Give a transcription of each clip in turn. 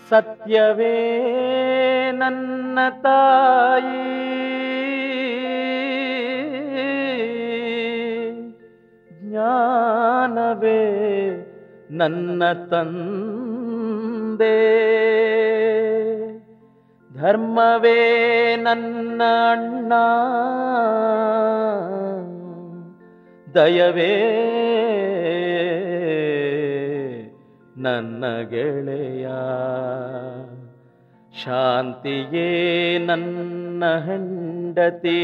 ಸತ್ಯವೇ ನನ್ನ ತಾಯಿ ಜ್ಞಾನವೇ ನನ್ನ ತಂದೆ ಧರ್ಮವೇ ನನ್ನ ಅಣ್ಣ ದಯವೇ ನನ್ನ ಗೆಳೆಯ ಶಾಂತಿಯೇ ನನ್ನ ಹೆಂಡತಿ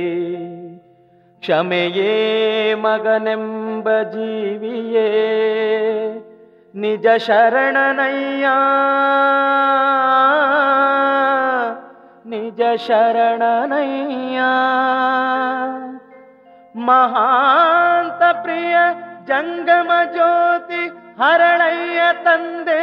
ಕ್ಷಮೆಯೇ ಮಗನೆಂಬ ಜೀವಿಯೇ ನಿಜ ಶರಣನಯ್ಯ ನಿಜ ಶರಣನಯ್ಯ ಮಹಾಂತ ಪ್ರಿಯ ಜಂಗಮ ಜ್ಯೋತಿ ಹರಳಯ್ಯ ತಂದೆ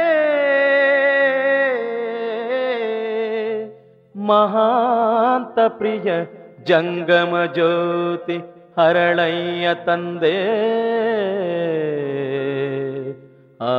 ಮಹಾಂತ ಪ್ರಿಯ ಜಂಗಮ ಜ್ಯೋತಿ ಹರಳಯ್ಯ ತಂದೆ ಆ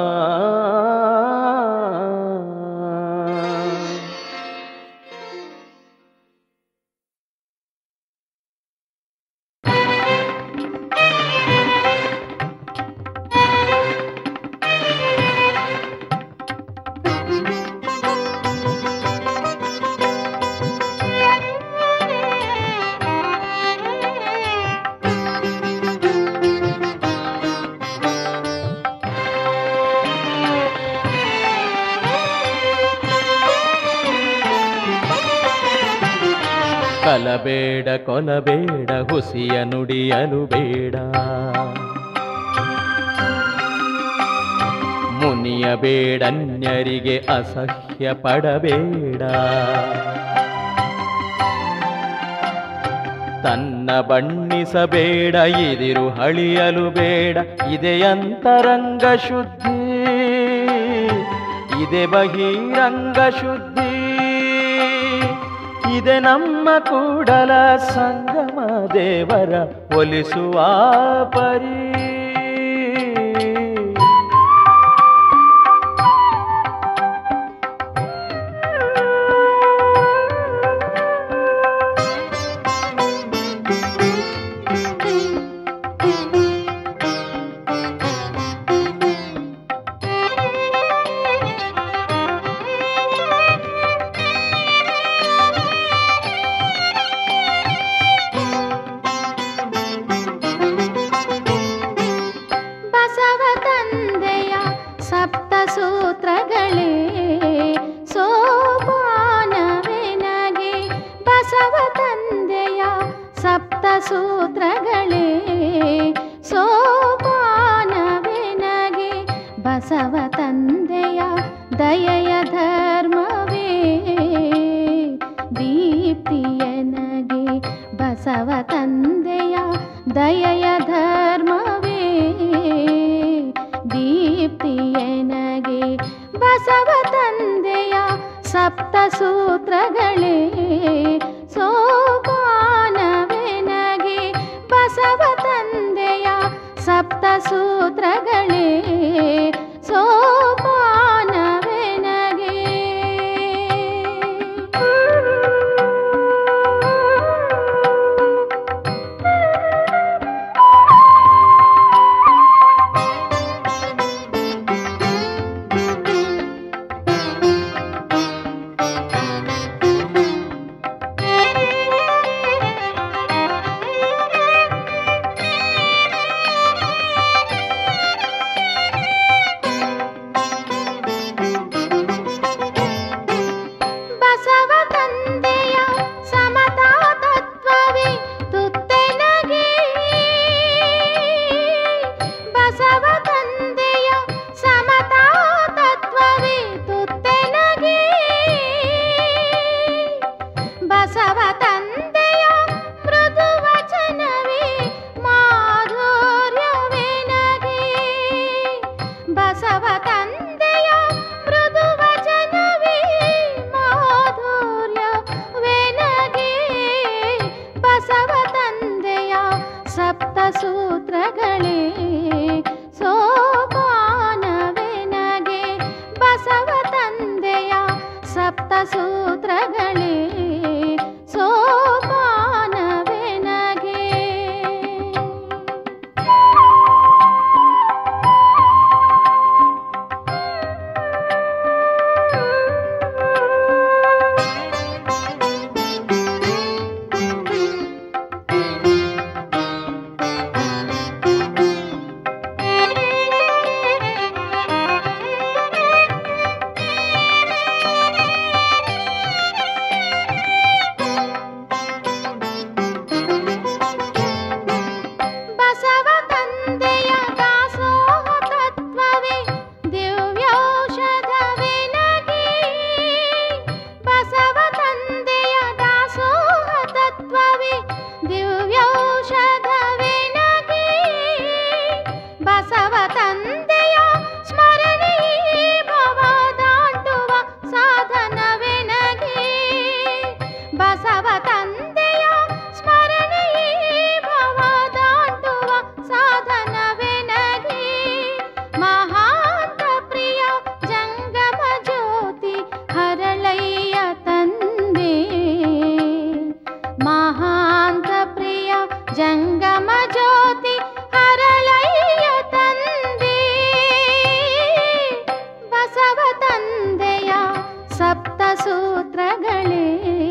ಕಲಬೇಡ ಕೊಲಬೇಡ ಹುಸಿಯ ನುಡಿಯಲು ಬೇಡ ಮುನಿಯ ಬೇಡನ್ಯರಿಗೆ ಅಸಹ್ಯ ಪಡಬೇಡ ತನ್ನ ಬಣ್ಣಿಸಬೇಡ ಇದಿರು ಹಳಿಯಲು ಬೇಡ ಇದೆಯಂತರಂಗ ಶುದ್ಧಿ ಇದೆ ಬಹಿರಂಗ ಶುದ್ಧಿ ಇದೆ ನಮ್ಮ ಕೂಡಲ ಸಂಗಮ ದೇವರ ಒಲಿಸುವ ಪರಿ ಬಸವ ತಂದೆಯ ಸಪ್ತ ಸೂತ್ರಗಳೇ ಸೋಪಾನವೆನಗೆ ಬಸವ ತಂದೆಯ ಸಪ್ತ ಸೂತ್ರಗಳೇ ಸೋಪಾನವೆನಗೆ ಬಸವ ತಂದೆಯ ದಯೆಯ ಧರ್ಮವೇ ದೀಪ್ತಿಯನಗೆ ಬಸವ ತಂದೆಯ ದಯೆಯ ಧರ್ಮವೇ ದೀಪ್ತಿಯನಗೆ ಬಸವ ತಂದೆಯ ಸಪ್ತ ಸೂತ್ರಗಳೇ ಸೋಪಾನವೆನಗೆ ಬಸವ ತಂದೆಯ ಸಪ್ತ ಸೂತ್ರಗಳೇ ಸೋಪಾನವೆನಗೆ ಬಸವ ತಂದೆಯ ಸಮತಾ ತತ್ವವೇ ತುತ್ತೆನಗೆ ಬಸವ ತಂದೆಯ ಸಮತಾ ತತ್ವವೇ ತುತ್ತೆನಗೆ ಬಸವ ತಂದೆಯ ಮೃದು ವಚನವೇ ಮಾಧುರ್ಯವೆನಗೆ ಬಸವ ತಂದೆಯ ಮೃದು ವಚನವೇ ಮಾಧುರ್ಯವೆನಗೆ ಬಸವ ತಂದೆಯ ಸಪ್ತ ಸೂತ್ರಗಳೇ ಸೋಪಾನವೆನಗೆ ಬಸವ ತಂದೆಯ ಸೂತ್ರಗಳೇ ಸೋಪಾನವೆನಗೆ ಬಸವ ತಂದೆಯ ದಾಸೋಹ ತತ್ವವೇ ದಿವ್ಯೌಷಧವೆನಗೆ ಬಸವ ತಂದೆಯ ದಾಸೋಹ ತತ್ವವೇ ದಿವ್ಯೌಷಧವೆನಗೆ ಬಸವ ತಂದೆಯ ಸ್ಮರಣೆ ಭವ ದಾಟುವ ಸಾಧನವೆನಗೆ ಬಸವ ತಂದೆಯ ಸ್ಮರಣೆ ಭವ ದಾಟುವ ಸಾಧನವೆನಗೆ ಮಹಾಂತ ಪ್ರಿಯ ಜಂಗಮ ಜ್ಯೋತಿ ಹರಳಯ್ಯ ತಂದೆ ಮಹಾಂತ ಪ್ರಿಯ ಜಂಗಮ ಜ್ಯೋತಿ ಹರಳಯ್ಯ ತಂದೆ ಬಸವ ತಂದೆಯ ಸಪ್ತ ಸೂತ್ರಗಳೇ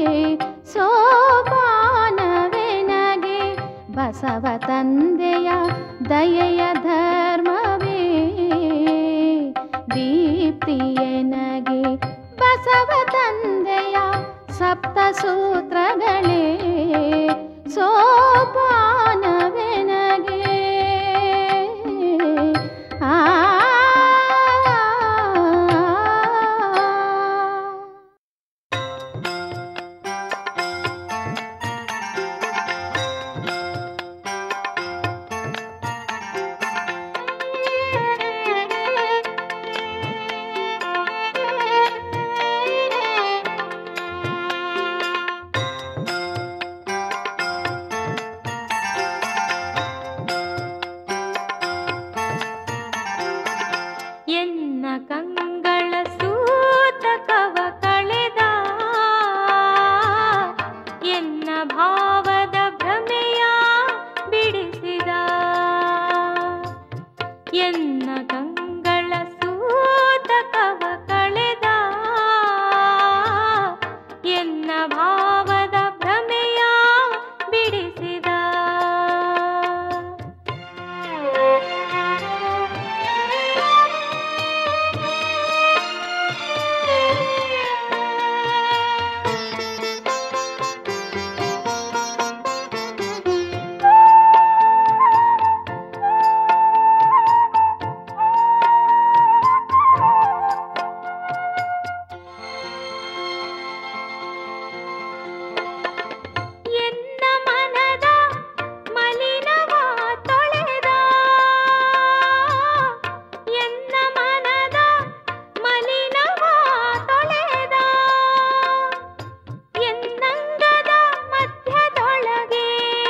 ಸೋಪಾನವೆನಗೆ ಬಸವ ತಂದೆಯ ದಯೆಯ ಧರ್ಮವೇ ದೀಪ್ತಿಯೆನಗೆ ಬಸವ ತಂದೆಯ ಸಪ್ತ ಸೂತ್ರಗಳೇ ಸೋಪಾನವೆನಗೆ ಆ ಎನ್ನ ಕಂಗಳ ಸೂತಕವ ಕಳೆದ ಎನ್ನ ಭಾವದ ಭ್ರಮೆಯ ಬಿಡಿಸಿದ ಎನ್ನ ಕಂಗಳ ಸೂತಕವ ಕಳೆದ ಎನ್ನ ಭಾವದ ಭ್ರಮೆಯ ಬಿಡಿಸಿದ ಎನ್ನ ಮನದ ಮಲಿನವ ತೊಳೆದ ಎನ್ನ ಮನದ ಮಲಿನವ ತೊಳೆದ ಎನ್ನಂಗದ ಮಧ್ಯದೊಳಗೆ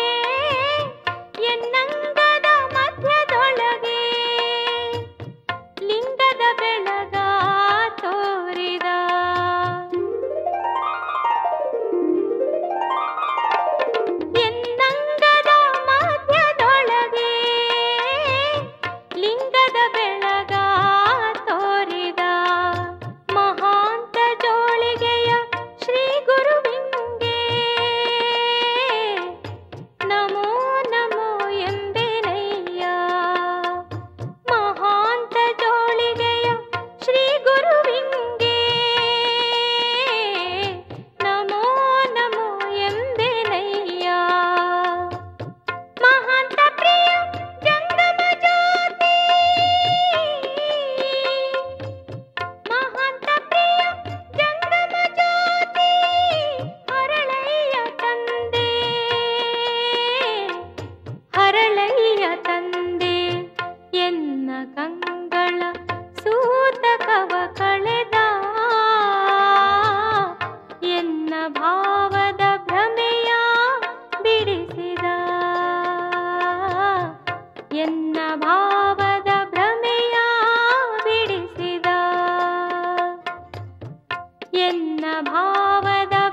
ಎನ್ನಂಗದ ಮಧ್ಯದೊಳಗೆ ಲಿಂಗದ ಬೆಳಗ ತೋರಿದ ಎನ್ನಂಗದ ಮಧ್ಯದೊಳಗೆ ಲಿಂಗದ ಬೆಳಗ ತೋರಿದ ಮಹಾಂತ ಜೋಳಿಗೆಯ ಶ್ರೀ ಗುರುವಿಂಗೆ ನಮೋ ನಮೋ ಎಂಬೆನಯ್ಯ ಮಹಾಂತ ಜೋಳಿಗೆಯ ಶ್ರೀ ಗುರುವಿಂಗೆ ನಮೋ ನಮೋ ಎಂಬೆನಯ್ಯ ಮಹಾಂತ ಪ್ರಿಯ ಜಂಗಮ ಜ್ಯೋತಿ ಮಹಾಂತ ಪ್ರಿಯ ಜಂಗಮ ಜ್ಯೋತಿ ಹರಳಯ್ಯ ತಂದೆ ಹರಳಯ್ಯ ತಂದೆ ಎನ್ನ ಕಂಗಳ ಸೂತಕವ ಕಳೆದ ಎನ್ನ ಭಾವದ ಭ್ರಮೆಯ ಬಿಡಿಸಿದ ಎನ್ನ ಭಾವದ ಭ್ರಮೆಯ ಬಿಡಿಸಿದ ಎನ್ನ ಭಾವದ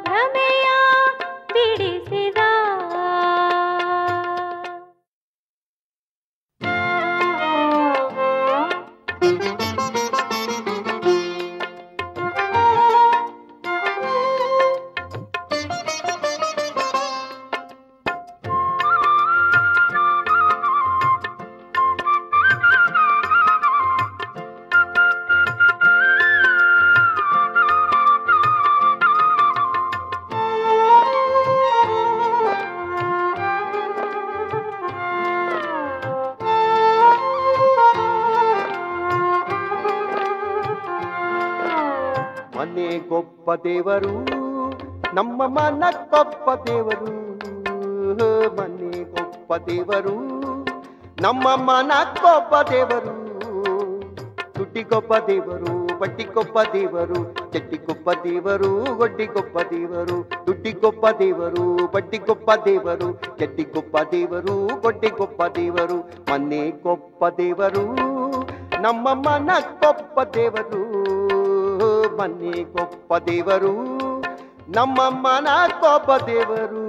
ಮನೆ ಗೊಪ್ಪ ದೇವರು ನಮ್ಮ ಮನಕ್ಕೊಪ್ಪ ದೇವರು ಮನೆ ಗೊಪ್ಪ ದೇವರು ನಮ್ಮ ಮನಕ್ಕೊಪ್ಪ ದೇವರು ದುಡ್ಡಿಗೊಬ್ಬ ದೇವರು ಬಡ್ಡಿಗೊಬ್ಬ ದೇವರು ಚಡ್ಡಿಗೊಬ್ಬ ದೇವರು ಗೊಡ್ಡಿಗೊಬ್ಬ ದೇವರು ದುಡ್ಡಿಗೊಬ್ಬ ದೇವರು ಬಡ್ಡಿಗೊಬ್ಬ ದೇವರು ಚಡ್ಡಿಗೊಬ್ಬ ದೇವರು ಗೊಡ್ಡಿಗೊಬ್ಬ ದೇವರು ಮನೆ ಗೊಬ್ಬ ದೇವರು ನಮ್ಮ ಮನಕ್ಕೊಬ್ಬ ದೇವರು ಮನೆ ಗೊಬ್ಬ ದೇವರು ನಮ್ಮ ಮನಕ್ಕೊಬ್ಬ ದೇವರು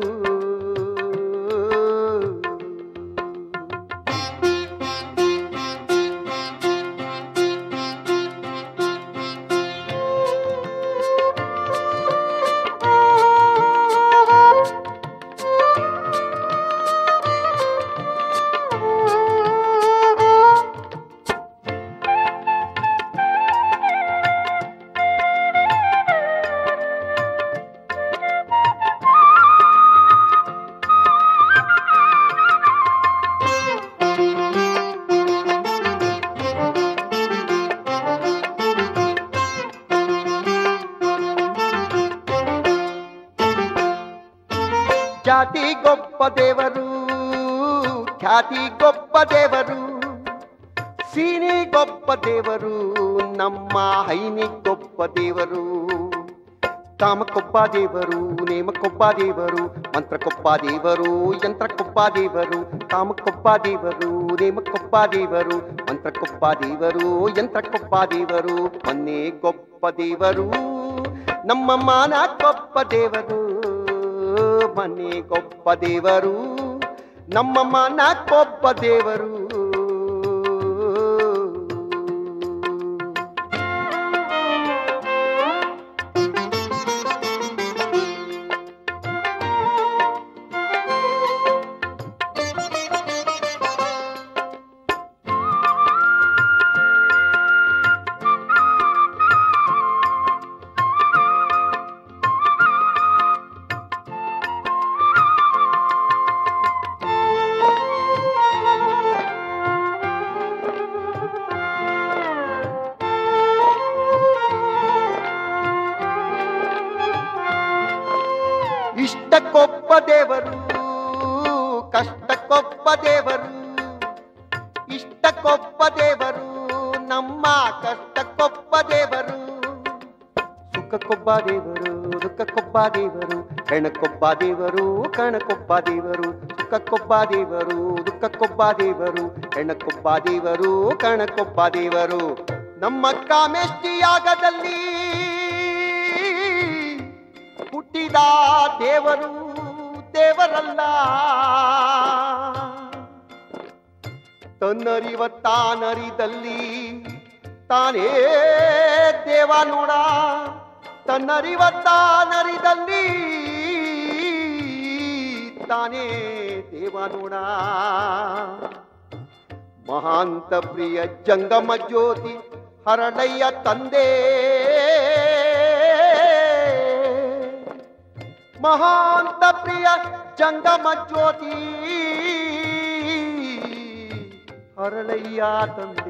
ಖ್ಯಾತಿ ಗೊಪ್ಪ ದೇವರು ಖ್ಯಾತಿ ಗೊಪ್ಪ ದೇವರು ಸೀನಿ ಗೊಪ್ಪ ದೇವರು ನಮ್ಮ ಹೈನಿ ಗೊಪ್ಪ ದೇವರು ಕಾಮಕ್ಕೊಬ್ಬ ದೇವರು ನೇಮಕ್ಕೊಬ್ಬ ದೇವರು ಮಂತ್ರಕ್ಕೊಬ್ಬ ದೇವರು ಯಂತ್ರಕ್ಕೊಬ್ಬ ದೇವರು ಕಾಮಕ್ಕೊಬ್ಬ ದೇವರು ನೇಮಕ್ಕೊಬ್ಬ ದೇವರು ಮಂತ್ರಕ್ಕೊಬ್ಬ ದೇವರು ಯಂತ್ರಕ್ಕೊಬ್ಬ ದೇವರು ಮನ್ನೆ ಗೊಪ್ಪ ದೇವರು ನಮ್ಮ ಮಾನ ಗೊಪ್ಪ ದೇವರು ಮನೆ ಗೊಪ್ಪ ದೇವರು ನಮ್ಮ ಮನ ಗೊಪ್ಪ ದೇವರು ಇಷ್ಟಕ್ಕೊಬ್ಬ ದೇವರು ಕಷ್ಟಕ್ಕೊಬ್ಬ ದೇವರು ಇಷ್ಟಕ್ಕೊಬ್ಬ ದೇವರು ನಮ್ಮ ಕಷ್ಟಕ್ಕೊಬ್ಬ ದೇವರು ಸುಖಕ್ಕೊಬ್ಬ ದೇವರು ದುಃಖಕ್ಕೊಬ್ಬ ದೇವರು ಹೆಣಕ್ಕೊಬ್ಬ ದೇವರು ಕಣಕ್ಕೊಬ್ಬ ದೇವರು ಸುಖಕ್ಕೊಬ್ಬ ದೇವರು ದುಃಖಕ್ಕೊಬ್ಬ ದೇವರು ಹೆಣಕ್ಕೊಬ್ಬ ದೇವರು ಕಣಕ್ಕೊಬ್ಬ ದೇವರು ನಮ್ಮ ಕಾಮೆಷ್ಟಿಯಾಗದಲ್ಲಿ ಹುಟ್ಟಿದ ದೇವರು ದೇವರಲ್ಲ ತನ್ನರಿವ ತಾನರಿದಲ್ಲಿ ತಾನೇ ದೇವ ನೋಡ ತನ್ನರಿವ ತಾನರಿದಲ್ಲಿ ತಾನೇ ದೇವ ನೋಡ ಮಹಾಂತ ಪ್ರಿಯ ಜಂಗಮ ಜ್ಯೋತಿ ಹರಳಯ್ಯ ತಂದೆ ಮಹಾಂತ ಪ್ರಿಯ ಜಂಗಮ ಜ್ಯೋತಿ ಹರಳಯ್ಯ ತಂದೆ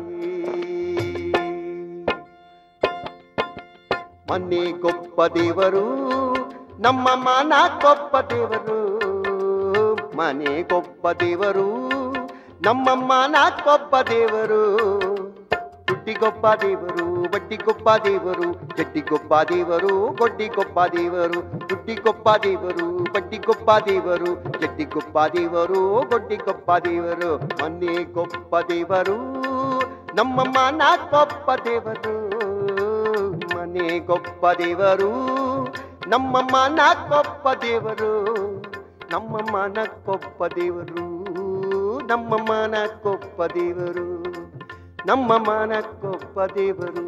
ಮನೆ ಗೊಪ್ಪ ದೇವರು ನಮ್ಮ ಮನ ಗೊಪ್ಪ ದೇವರು ಮನೆ ಗೊಪ್ಪ ದೇವರು ನಮ್ಮ ಮನ ಗೊಪ್ಪ ದೇವರು ದುಡ್ಡಿಗೊಬ್ಬ ದೇವರು ಬಡ್ಡಿಗೊಬ್ಬ ದೇವರು ಜಡ್ಡಿಗೊಬ್ಬ ದೇವರು ಗೊಡ್ಡಿಗೊಬ್ಬ ದೇವರು ದುಡ್ಡಿಗೊಬ್ಬ ದೇವರು ಬಡ್ಡಿಗೊಬ್ಬ ದೇವರು ಜಡ್ಡಿಗೊಬ್ಬ ದೇವರು ಗೊಡ್ಡಿಗೊಬ್ಬ ದೇವರು ಮನೆ ಗೊಬ್ಬ ದೇವರು ನಮ್ಮ ಮನ ಗೊಬ್ಬ ದೇವರು ಮನೆ ಗೊಬ್ಬ ದೇವರು ನಮ್ಮ ಮನ ಗೊಬ್ಬ ದೇವರು ನಮ್ಮ ಮನ ಗೊಬ್ಬ ದೇವರು ನಮ್ಮ ಮನ ಗೊಬ್ಬ ದೇವರು ನಮ್ಮ ಮನ ಗೊಬ್ಬ ದೇವರು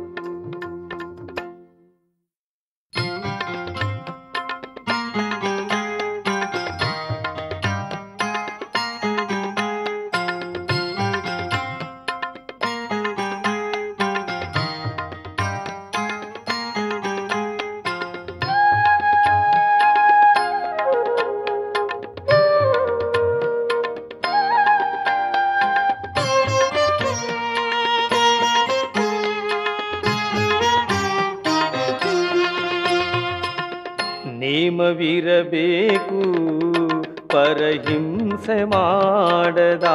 ನೇಮವಿರಬೇಕು ಪರಹಿಂಸೆ ಮಾಡದ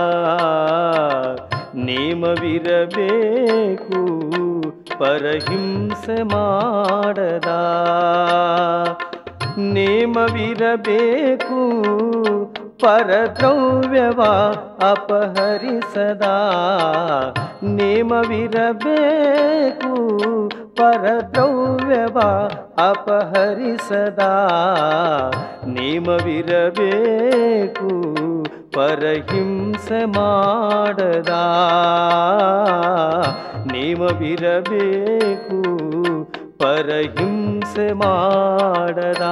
ನೇಮವಿರಬೇಕು ಪರಹಿಂಸೆ ಮಾಡದ ನೇಮವಿರಬೇಕು ಪರದ್ರವ್ಯವ ಅಪಹರಿಸದ ನೇಮವಿರಬೇಕು ಪರದ್ರವ್ಯವ ಅಪಹರಿಸದ ನೇಮವಿರಬೇಕು ಪರಹಿಂಸೆ ಮಾಡದ ನೇಮವಿರಬೇಕು ಪರಹಿಂಸೆ ಮಾಡದ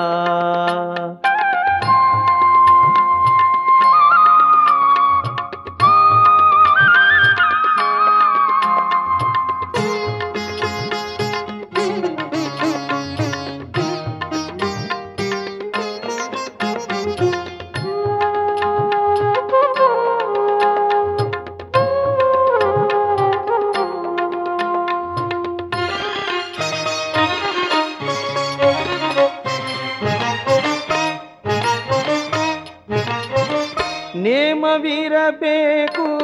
ನೇಮವಿರಬೇಕು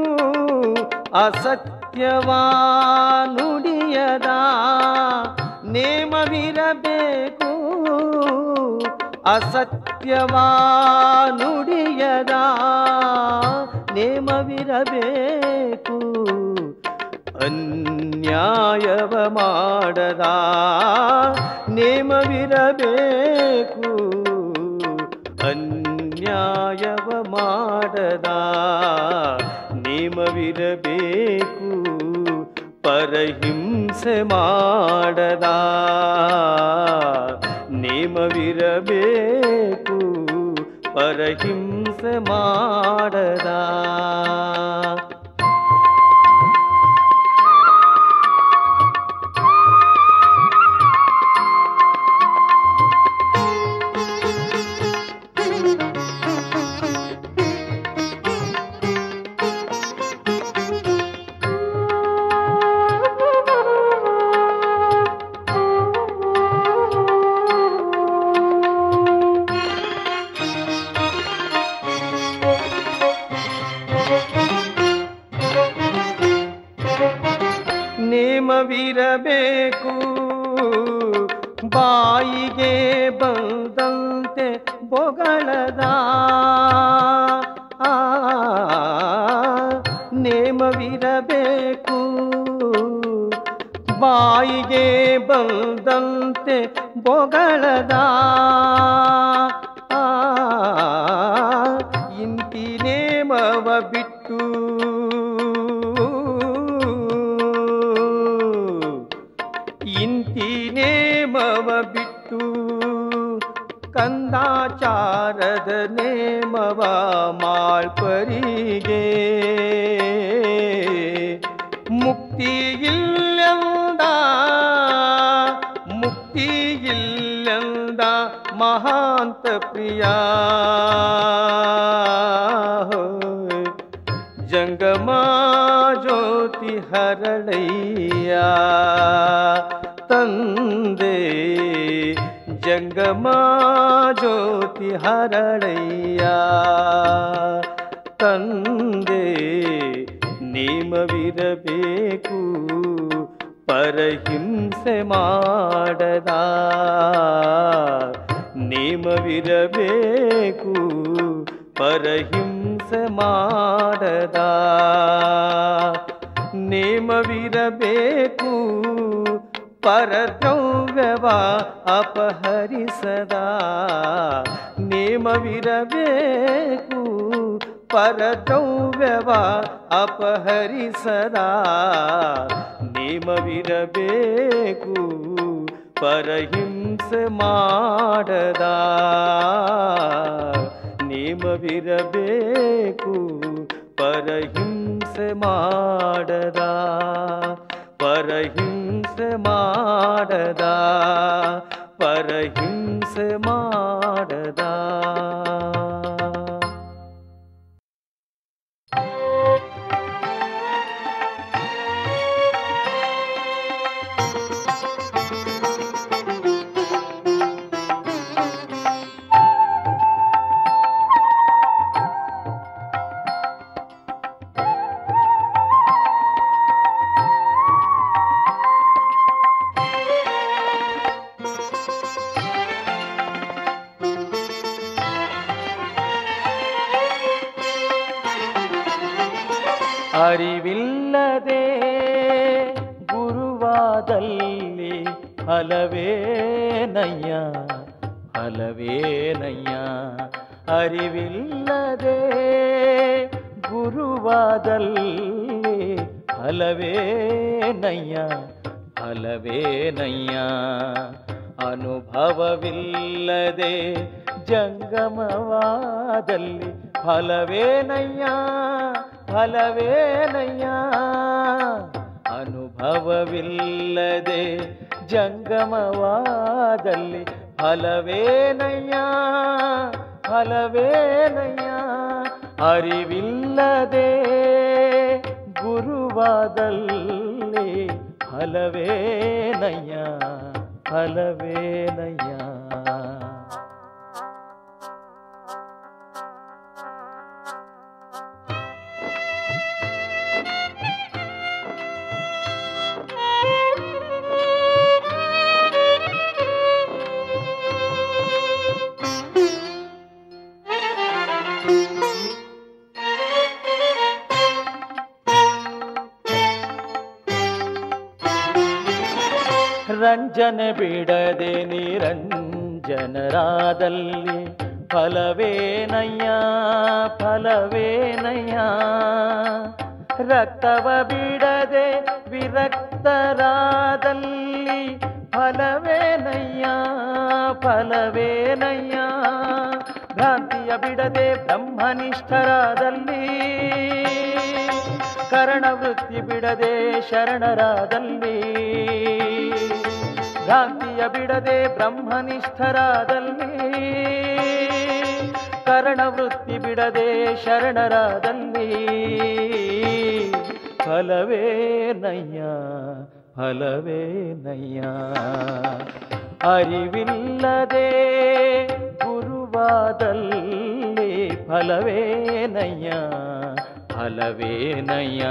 ಅಸತ್ಯವಾ ನುಡಿಯದ ನೇಮವಿರಬೇಕು ಅಸತ್ಯವಾ ನುಡಿಯದ ನೇಮವಿರಬೇಕು ಅನ್ಯಾಯವ ಮಾಡದ ನೇಮವಿರಬೇಕು ಅನ್ಯಾಯವ ಮಾಡದ ನೇಮವಿರಬೇಕು ಪರಹಿಂಸೆ ಮಾಡದ ನೇಮವಿರಬೇಕು ಪರಹಿಂಸೆ ಮಾಡದ ನೇಮವಿರಬೇಕು ಬಾಯಿಗೆ ಬಂದಂತೆ ಬೊಗಳದ ಆ, ನೇಮವಿರಬೇಕು ಬಾಯಿಗೆ ಬಂದಂತೆ ಬೊಗಳದ ಆ, ಇಂತಿ ನೇಮವ ಬಿಟ್ಟು ಇಂತಿ ನೇಮವ ಬಿಟ್ಟು ಕಂದಾಚಾರದ ನೇಮವ ಮಾಳ್ಪರಿಗೆ ಮುಕ್ತಿ ಇಲ್ಲಂದ ಮುಕ್ತಿ ಇಲ್ಲಂದ ಮಹಾಂತ ಪ್ರಿಯ ಜಂಗಮ ಜ್ಯೋತಿ ಹರಳಯ್ಯ ತಂದೆ ಜಂಗಮ ಜ್ಯೋತಿ ಹರಳಯ್ಯ ತಂದೆ ನೇಮವಿರಬೇಕು ಪರಹಿಂಸೆ ಮಾಡದ ನೇಮವಿರಬೇಕು ಪರಹಿಂಸೆ ಮಾಡದ ನೇಮವಿರಬೇಕು ಪರದ್ರವ್ಯವ ಅಪಹರಿಸದ ನೇಮವಿರಬೇಕು ಪರದ್ರವ್ಯವ ಅಪಹರಿಸದ ನೇಮವಿರಬೇಕು ಪರಹಿಂಸೆ ಮಾಡದ ನೇಮವಿರಬೇಕು ಪರಹಿಂಸೆ ಮಾಡದ ಪರಹಿಂಸೆ ಮಾಡದ ಪರಹಿಂಸೆ ಮಾಡದ ಆ ಅರಿವಿಲ್ಲದೆ ಗುರುವಾದಲ್ಲಿ ಫಲವೇನಯ್ಯ ಫಲವೇನಯ್ಯ ಅರಿವಿಲ್ಲದೆ ಗುರುವಾದಲ್ಲಿ ಫಲವೇನಯ್ಯ ಫಲವೇನಯ್ಯ ಅನುಭವವಿಲ್ಲದೆ ಜಂಗಮವಾದಲ್ಲಿ ಫಲವೇನಯ್ಯ ಫಲವೇನಯ್ಯ ಅನುಭವವಿಲ್ಲದೆ ಜಂಗಮವಾದಲ್ಲಿ ಫಲವೇನಯ್ಯ ಫಲವೇನಯ್ಯ ಅರಿವಿಲ್ಲದೆ ಗುರುವಾದಲ್ಲಿ ಫಲವೇನಯ್ಯ ಫಲವೇನಯ್ಯ ರಂಜನೆ ಬಿಡದೆ ನಿರಂಜನರಾದಲ್ಲಿ ಫಲವೇನಯ್ಯ ಫಲವೇನಯ್ಯ ರಕ್ತವ ಬಿಡದೆ ವಿರಕ್ತರಾದಲ್ಲಿ ಫಲವೇನಯ್ಯ ಫಲವೇನಯ್ಯ ಭ್ರಾಂತಿಯ ಬಿಡದೆ ಬ್ರಹ್ಮನಿಷ್ಠರಾದಲ್ಲಿ ಕರಣವೃತ್ತಿ ಬಿಡದೆ ಶರಣರಾದಲ್ಲಿ ಭ್ರಾಂತಿಯ ಬಿಡದೆ ಬ್ರಹ್ಮನಿಷ್ಠರಾದಲ್ಲಿ ಕರಣವೃತ್ತಿ ಬಿಡದೆ ಶರಣರಾದಲ್ಲಿ ಫಲವೇನಯ್ಯ ಫಲವೇನಯ್ಯ ಅರಿವಿಲ್ಲದೆ ಗುರುವಾದಲ್ಲಿ ಫಲವೇನಯ್ಯ ಫಲವೇನಯ್ಯ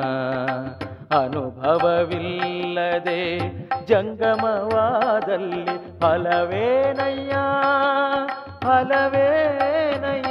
ಅನುಭವವಿಲ್ಲದೆ ಜಂಗಮವಾದಲ್ಲಿ ಫಲವೇನಯ್ಯ ಫಲವೇನಯ್ಯ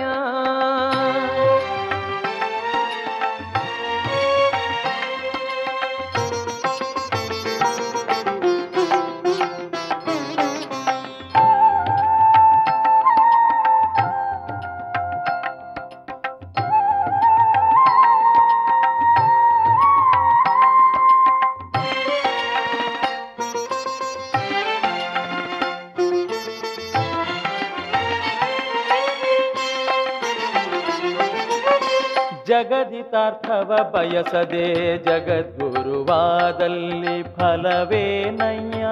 ಜಗದಿತಾರ್ಥವ ಬಯಸದೆ ಜಗದ್ಗುರುವಾದಲ್ಲಿ ಫಲವೇನಯ್ಯ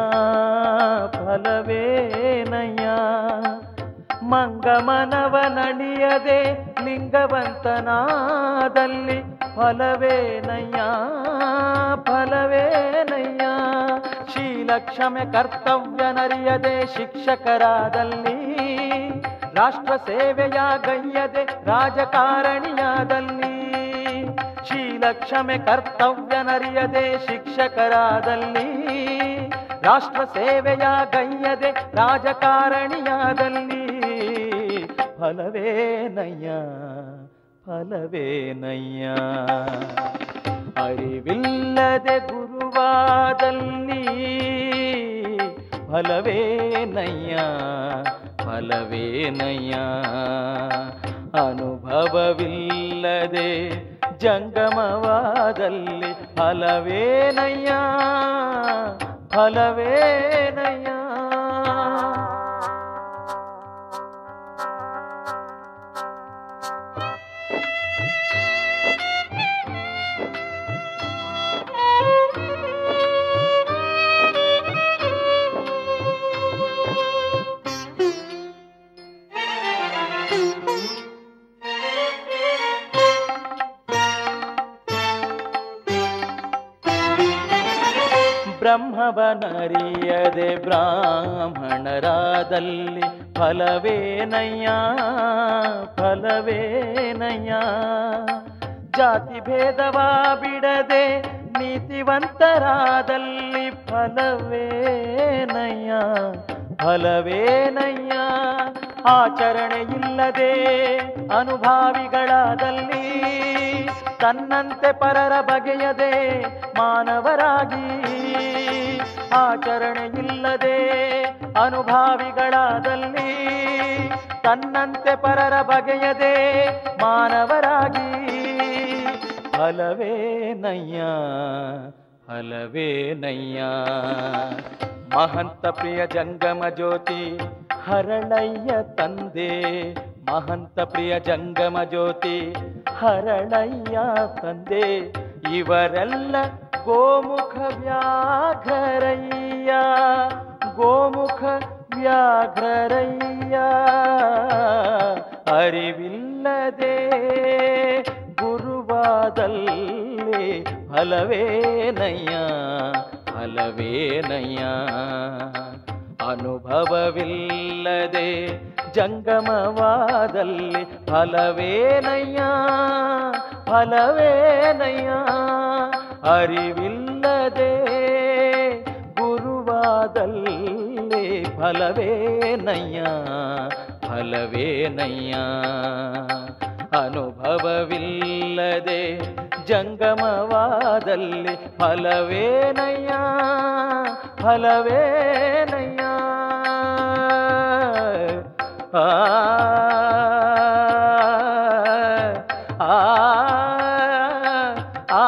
ಫಲವೇನಯ್ಯ ಮಂಗಮನವ ನಡಿಯದೆ ಲಿಂಗವಂತನಾದಲ್ಲಿ ಫಲವೇನಯ್ಯ ಫಲವೇನಯ್ಯ ಶೀಲ ಕ್ಷಮೆ ಕರ್ತವ್ಯ ನರಿಯದೆ ಶಿಕ್ಷಕರಾದಲ್ಲಿ ರಾಷ್ಟ್ರ ಸೇವೆಯ ಗೈಯದೆ ರಾಜಕಾರಣಿಯಾದಲ್ಲಿ ಶೀಲ ಕ್ಷಮೆ ಕರ್ತವ್ಯ ನರಿಯದೆ ಶಿಕ್ಷಕರಾದಲ್ಲಿ ರಾಷ್ಟ್ರ ಸೇವೆಯ ಗೈಯದೆ ರಾಜಕಾರಣಿಯಾದಲ್ಲಿ ಫಲವೇನಯ್ಯ ಫಲವೇನಯ್ಯ ಅರಿವಿಲ್ಲದೆ ಗುರುವಾದಲ್ಲಿ ಫಲವೇನಯ್ಯ ಫಲವೇನಯ್ಯ ಅನುಭವವಿಲ್ಲದೆ ಜಂಗಮವಾದಲ್ಲಿ ಫಲವೇನಯ್ಯ ಫಲವೇನಯ್ಯ ಬ್ರಹ್ಮವನರಿಯದೆ ಬ್ರಾಹ್ಮಣರಾದಲ್ಲಿ ಫಲವೇನಯ್ಯ ಫಲವೇನಯ್ಯ ಜಾತಿ ಭೇದವ ಬಿಡದೆ ನೀತಿವಂತರಾದಲ್ಲಿ ಫಲವೇನಯ್ಯ ಫಲವೇನಯ್ಯ ಆಚರಣೆ ಇಲ್ಲದೆ ಅನುಭಾವಿಗಳಾದಲ್ಲಿ ತನ್ನಂತೆ ಪರರ ಬಗೆಯದೆ ಮಾನವರಾಗಿ ಆಚರಣೆ ಇಲ್ಲದೆ ಅನುಭಾವಿಗಳಾದಲ್ಲಿ ತನ್ನಂತೆ ಪರರ ಬಗೆಯದೆ ಮಾನವರಾಗಿ ಹಲವೇ ನಯ್ಯ ಹಲವೇ ನಯ್ಯ ಮಹಂತ ಪ್ರಿಯ ಜಂಗಮ ಜ್ಯೋತಿ ಹರಳಯ್ಯ ತಂದೆ ಮಹಂತ ಪ್ರಿಯ ಜಂಗಮ ಜ್ಯೋತಿ ಹರಳಯ್ಯ ತಂದೆ ಇವರೆಲ್ಲ ಗೋಮುಖ ವ್ಯಾಘ್ರರಯ್ಯ ಗೋಮುಖ ವ್ಯಾಘ್ರರಯ್ಯ ಅರಿವಿಲ್ಲದೆ ಗುರುವಾದಲ್ಲಿ ಫಲವೇನಯ್ಯ ಫಲವೇನಯ್ಯ ಅನುಭವವಿಲ್ಲದೆ ಜಂಗಮವಾದಲ್ಲಿ ಫಲವೇನಯ್ಯ ಫಲವೇನಯ್ಯ ಅರಿವಿಲ್ಲದೆ ಗುರುವಾದಲ್ಲಿ ಫಲವೇನಯ್ಯ ಫಲವೇನಯ್ಯ ಅನುಭವವಿಲ್ಲದೆ ಜಂಗಮವಾದಲ್ಲಿ ಫಲವೇನಯ್ಯ ಫಲವೇನಯ್ಯ ಆ ಆ ಆ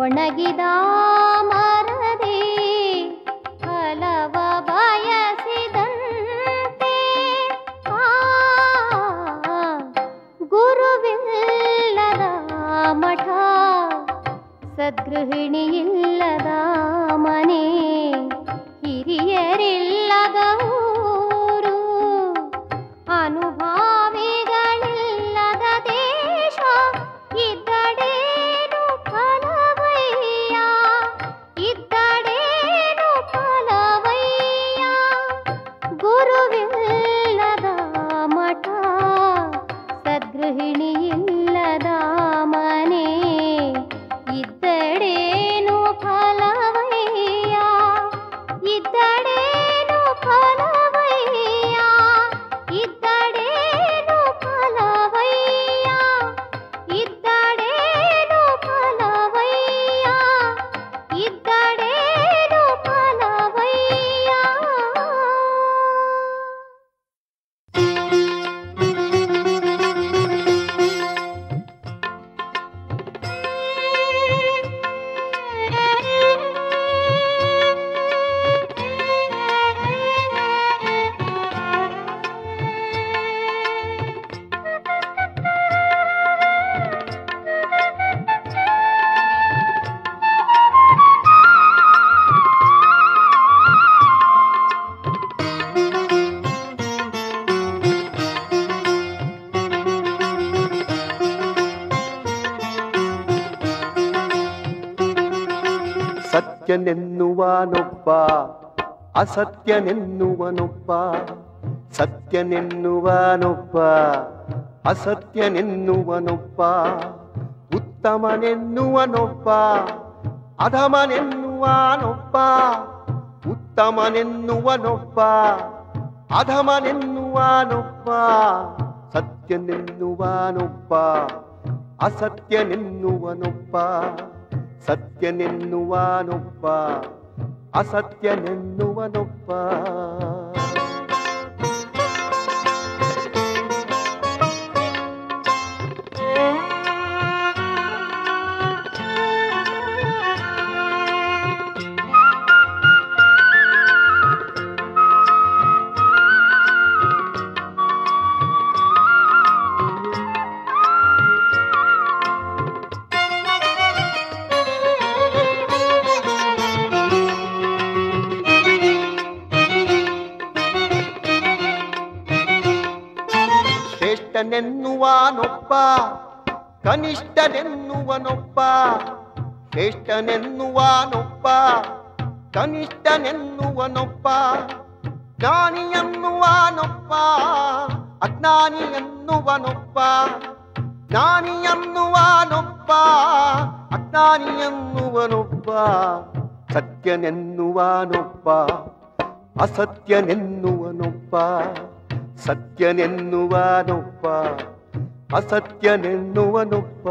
ಒಣಗಿದ ಮರದಿ ಫಲವ ಬಯಸಿದಂತೆ ಆ ಗುರುವಿಲ್ಲದ ಮಠ ಸದ್ಗೃಹಿಣಿಯಿಲ್ಲದ ಮನೆ ಹಿರಿಯರಿಲ್ಲದ ಊರು ಅನುಭಾವಿಗಳಿಲ್ಲದ ದೇಶ ಇದ್ದಡೇನು ಫಲವಯ್ಯ ಇದ್ದಡೇನು ಫಲವಯ್ಯ ಗುರುವಿಲ್ಲದ ಮಠ ಸದ್ಗೃಹಿಣಿಯಿಲ್ಲದ ಮನೆ ಇದ್ದಡೇನು ಫಲವಯ್ಯ ಇದ್ದಡೇನು ಫಲವಯ್ಯ ಇದ್ದಡೇನು ಫಲವಯ್ಯ ಇದ್ದಡೇನು ಫಲವಯ್ಯ ಇದ್ದಡೇನು ಫಲವಯ್ಯ ಸತ್ಯನೆನ್ನುವನೊಬ್ಬ ಅಸತ್ಯನೆನ್ನುವನೊಬ್ಬ ಸತ್ಯನೆನ್ನುವನೊಬ್ಬ ಅಸತ್ಯನೆನ್ನುವನೊಬ್ಬ ಉತ್ತಮನೆನ್ನುವನೊಬ್ಬ ಅಧಮನೆನ್ನುವನೊಬ್ಬ ಉತ್ತಮನೆನ್ನುವನೊಬ್ಬ ಅಧಮನೆನ್ನುವನೊಬ್ಬ ಸತ್ಯನೆನ್ನುವನೊಬ್ಬ ಅಸತ್ಯನೆನ್ನುವನೊಬ್ಬ ಸತ್ಯನೆನ್ನುವನೊಬ್ಬ ಅಸತ್ಯನೆನ್ನುವನೊಬ್ಬ ಶ್ರೇಷ್ಠನೆನ್ನುವನೊಬ್ಬ ಕನಿಷ್ಠನೆನ್ನುವನೊಬ್ಬ ಶ್ರೇಷ್ಠನೆನ್ನುವನೊಬ್ಬ ಕನಿಷ್ಠನೆನ್ನುವನೊಬ್ಬ ಜ್ಞಾನಿ ಎನ್ನುವನೊಬ್ಬ ಅಜ್ಞಾನಿ ಎನ್ನುವನೊಬ್ಬ ಜ್ಞಾನಿ ಎನ್ನುವನೊಬ್ಬ ಅಜ್ಞಾನಿ ಎನ್ನುವನೊಬ್ಬ ಸತ್ಯನೆನ್ನುವನೊಬ್ಬ ಅಸತ್ಯನೆನ್ನುವನೊಬ್ಬ ಸತ್ಯನೆನ್ನುವನೊಬ್ಬ ಅಸತ್ಯನೆನ್ನುವನೊಬ್ಬ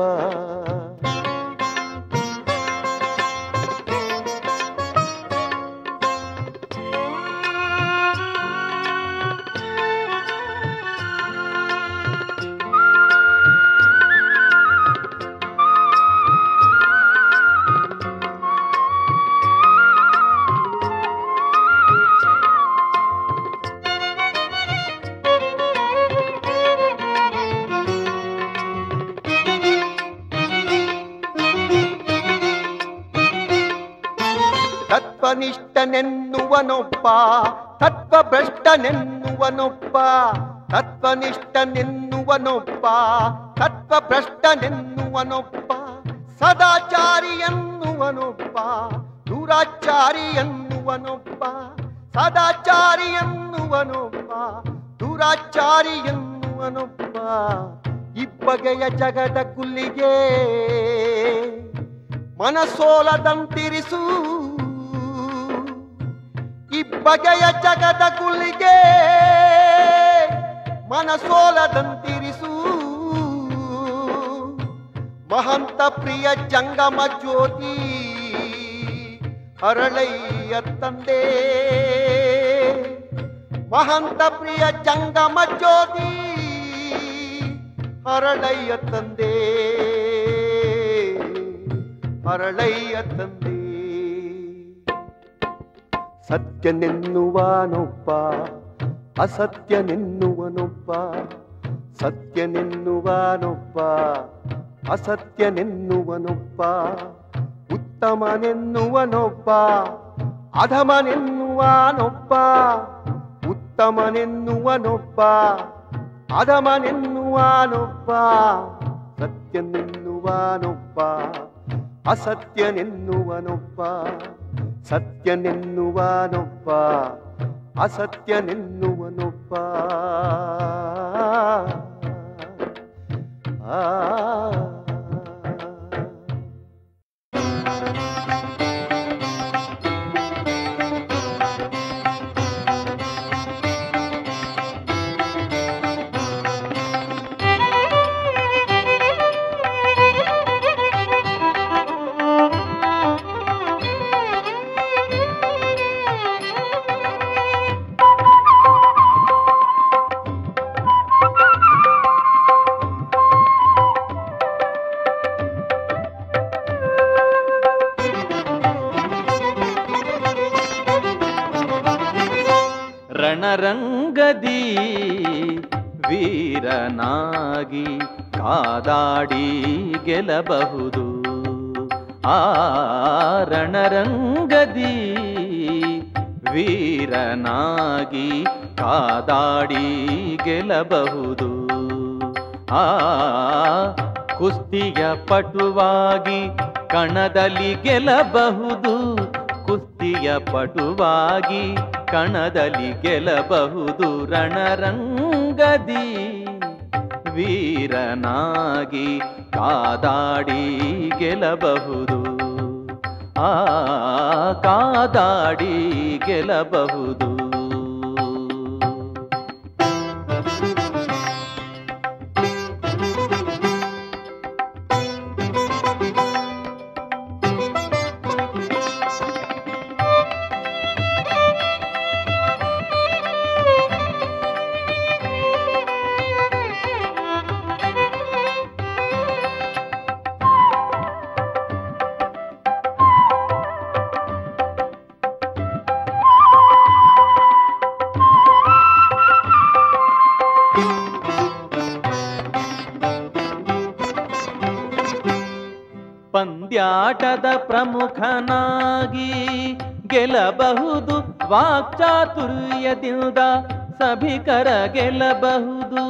ತತ್ವನಿಷ್ಠನೆನ್ನುವನೊಬ್ಬ ತತ್ವಭ್ರಷ್ಟನೆನ್ನುವನೊಬ್ಬ ತತ್ವನಿಷ್ಠನೆನ್ನುವನೊಬ್ಬ ತತ್ವಭ್ರಷ್ಟನೆನ್ನುವನೊಬ್ಬ ಸದಾಚಾರಿ ಎನ್ನುವನೊಬ್ಬ ದುರಾಚಾರಿ ಎನ್ನುವನೊಬ್ಬ ಸದಾಚಾರಿ ಎನ್ನುವನೊಬ್ಬ ದುರಾಚಾರಿ ಎನ್ನುವನೊಬ್ಬ ಇಬ್ಬಗೆಯ ಜಗದ ಕುಲ್ಲಿಗೆ ಮನಸೋಲದಂತಿರಿಸು ಇಬ್ಬಗೆಯ ಜಗದ ಕುಲ್ಲಿಗೆ ಮನಸೋಲದಂತಿರಿಸು ಮಹಂತ ಪ್ರಿಯ ಜಂಗಮ ಜ್ಯೋತಿ ಹರಳಯ್ಯ ತಂದೆ ಮಹಂತ ಪ್ರಿಯ ಜಂಗಮ ಜ್ಯೋತಿ ಹರಳಯ್ಯ ತಂದೆ ಹರಳಯ್ಯ ತಂದೆ ಸತ್ಯನೆನ್ನುವನೊಬ್ಬ ಅಸತ್ಯನೆನ್ನುವನೊಬ್ಬ ಸತ್ಯನೆನ್ನುವನೊಬ್ಬ ಅಸತ್ಯನೆನ್ನುವನೊಬ್ಬ ಉತ್ತಮನೆನ್ನುವನೊಬ್ಬ ಅಧಮನೆನ್ನುವನೊಬ್ಬ ಉತ್ತಮನೆನ್ನುವನೊಬ್ಬ ಅಧಮನೆನ್ನುವನೊಬ್ಬ ಸತ್ಯನೆನ್ನುವನೊಬ್ಬ ಅಸತ್ಯನೆನ್ನುವನೊಬ್ಬ ಸತ್ಯನೆನ್ನುವನೊಬ್ಬ ಅಸತ್ಯನೆನ್ನುವನೊಬ್ಬ ಆ ರಣರಂಗದಿ ವೀರನಾಗಿ ಕಾದಾಡಿ ಗೆಲ್ಲಬಹುದು ಆ ರಣರಂಗದಿ ವೀರನಾಗಿ ಕಾದಾಡಿ ಗೆಲ್ಲಬಹುದು ಆ ಕುಸ್ತಿಯ ಪಟುವಾಗಿ ಕಣದಲ್ಲಿ ಗೆಲ್ಲಬಹುದು ಕುಸ್ತಿಯ ಪಟುವಾಗಿ ಕಣದಲ್ಲಿ ಗೆಲ್ಲಬಹುದು ರಣರಂಗದಿ ವೀರನಾಗಿ ಕಾದಾಡಿ ಗೆಲ್ಲಬಹುದು ಆ ಕಾದಾಡಿ ಗೆಲ್ಲಬಹುದು ಪಂದ್ಯಾಟದ ಪ್ರಮುಖನಾಗಿ ಗೆಲ್ಲಬಹುದು ವಾಕ್ಚಾತುರ್ಯದಿಂದ ಸಭಿಕರ ಗೆಲ್ಲಬಹುದು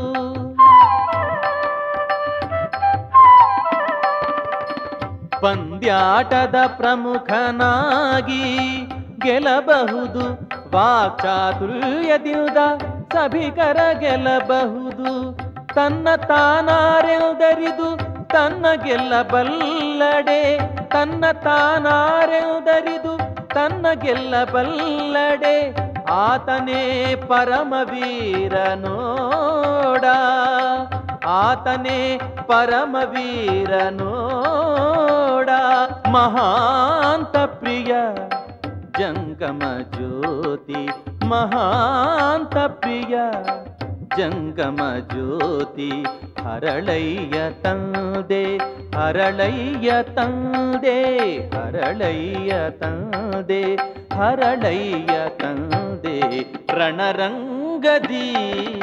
ಪಂದ್ಯಾಟದ ಪ್ರಮುಖನಾಗಿ ಗೆಲ್ಲಬಹುದು ವಾಕ್ಚಾತುರ್ಯದಿಂದ ಸಭಿಕರ ಗೆಲ್ಲಬಹುದು ತನ್ನ ತಾನಾರೆಂದರಿದು ತನ್ನ ಗೆಲ್ಲಬಲ್ಲಡೆ ತನ್ನ ತಾನಾರೆಂದರಿದು ತನ್ನ ಗೆಲ್ಲಬಲ್ಲಡೆ ಆತನೇ ಪರಮವೀರ ನೋಡ ಆತನೇ ಪರಮವೀರ ನೋಡ ಮಹಾಂತ ಪ್ರಿಯ ಜಂಗಮ ಜ್ಯೋತಿ ಮಹಾಂತ ಪ್ರಿಯ ಜಂಗಮ ಜ್ಯೋತಿ ಹರಳಯ್ಯ ತಂದೆ ಹರಳಯ್ಯ ತಂದೆ ಹರಳಯ್ಯ ತಂದೆ ಹರಳಯ್ಯ ತಂದೆ ರಣರಂಗದಿ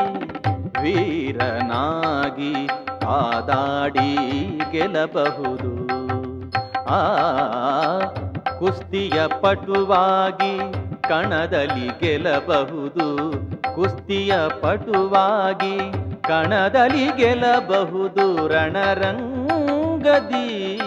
ವೀರನಾಗಿ ಕಾದಾಡಿ ಗೆಲ್ಲಬಹುದು ಆ ಕುಸ್ತಿಯ ಪಟುವಾಗಿ ಕಣದಲ್ಲಿ ಗೆಲ್ಲಬಹುದು ಕುಸ್ತಿಯ ಪಟುವಾಗಿ ಕಣದಲ್ಲಿ ಗೆಲ್ಲಬಹುದು ರಣರಂಗದಿ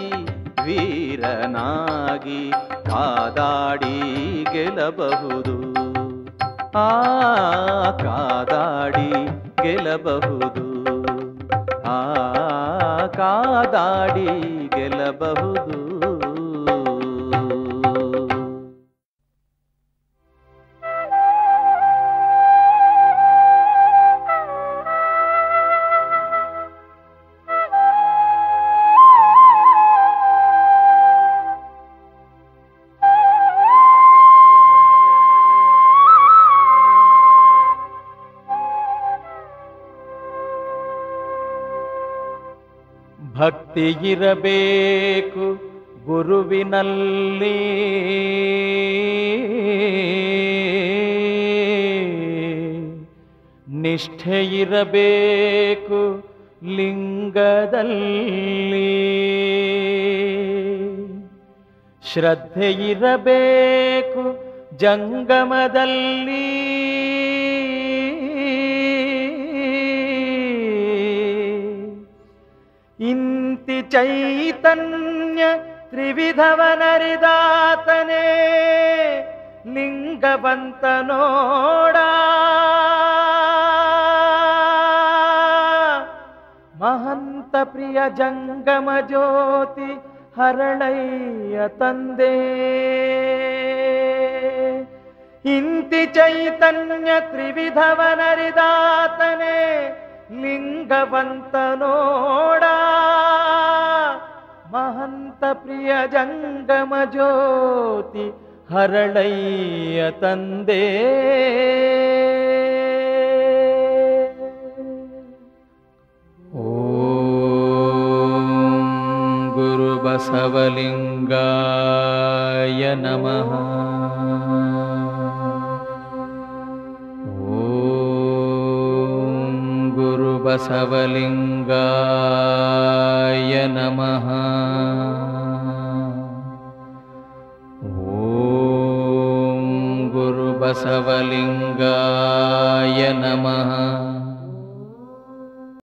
ವೀರನಾಗಿ ಕಾದಾಡಿ ಗೆಲ್ಲಬಹುದು ಆ ಕಾದಾಡಿ ಗೆಲ್ಲಬಹುದು ಆ ಕಾದಾಡಿ ಗೆಲ್ಲಬಹುದು ಭಕ್ತಿ ಇರಬೇಕು ಗುರುವಿನಲ್ಲಿ ನಿಷ್ಠೆ ಇರಬೇಕು ಲಿಂಗದಲ್ಲಿ ಶ್ರದ್ಧೆ ಇರಬೇಕು ಜಂಗಮದಲ್ಲಿ ಇಂತಿ ಚೈತನ್ಯ ತ್ರಿವಿಧವನರಿದಾತನೇ ಲಿಂಗವಂತ ನೋಡ ಮಹಂತ ಪ್ರಿಯ ಜಂಗಮ ಜ್ಯೋತಿ ಹರಳಯ್ಯ ತಂದೆ ಇಂತಿ ಚೈತನ್ಯ ತ್ರಿವಿಧವನರಿದಾತನೇ ಲಿಂಗವಂತ ನೋಡ ಮಹಂತ ಪ್ರಿಯ ಜಂಗಮ ಜ್ಯೋತಿ ಹರಳಯ್ಯ ತಂದೆ ಓಂ ಗುರು ಬಸವಲಿಂಗಾಯ ನಮಃ ಓಂ ಗುರು ಬಸವಲಿಂಗಾಯ ನಮಃ ಓಂ ಗುರು ಬಸವಲಿಂಗಾಯ ನಮಃ